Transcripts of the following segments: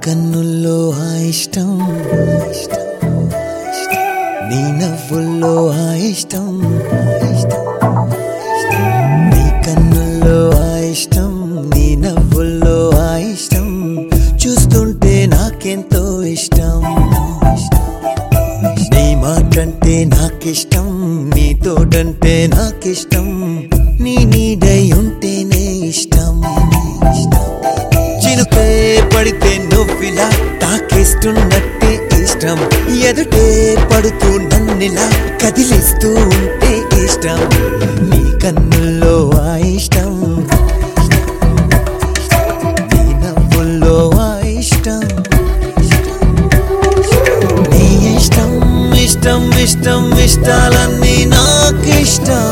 కన్నుల్లో ఆ ఇష్టం నీ నవ్వుల్లో ఆ ఇష్టం నీ కన్నుల్లో ఆ ఇష్టం నీ నవ్వుల్లో ఆ ఇష్టం చూస్తుంటే నాకెంతో ఇష్టం నీ మాటంటే నాకిష్టం నీ తోడంటే నాకిష్టం నీ నీడై ఉంటేనే ఇష్టం చినుకే పడితే నువ్విలా తాకేస్తున్నట్టే ఇష్టం ఎదుటే పడుతూ నన్నిలా కదిలిస్తూ ఉంటే ఇష్టం నీ కన్నుల్లో ఆ ఇష్టం నీ నవ్వుల్లో ఆ ఇష్టం నీ ఇష్టం ఇష్టం ఇష్టం ఇష్టాలన్నీ నాకిష్టం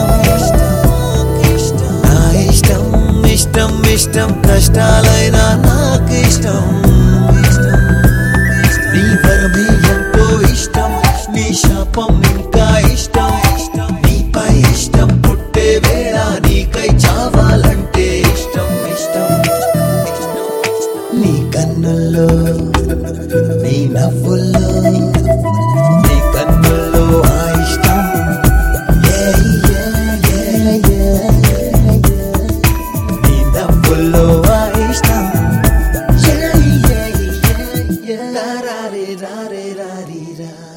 నా ఇష్టం ఇష్టం ఇష్టం కష్టాలైనా నాకిష్టం నీ వరమే ఎంతో ఇష్టం నీ శాపం ఇంకా ఇష్టం నీపై ఇష్టం పుట్టే వేళ నీకై చావాలంటే ఇష్టం ఇష్టం నీ కన్నుల్లో నీ నవ్వుల్లో నీ కన్నుల్లో ఆ ఇష్టం Yeah, yeah, yeah, yeah, yeah. నీ నవ్వుల్లో ఆ ఇష్టం Yeah, yeah, yeah, yeah. రా రా రే రా రే రా రీ రా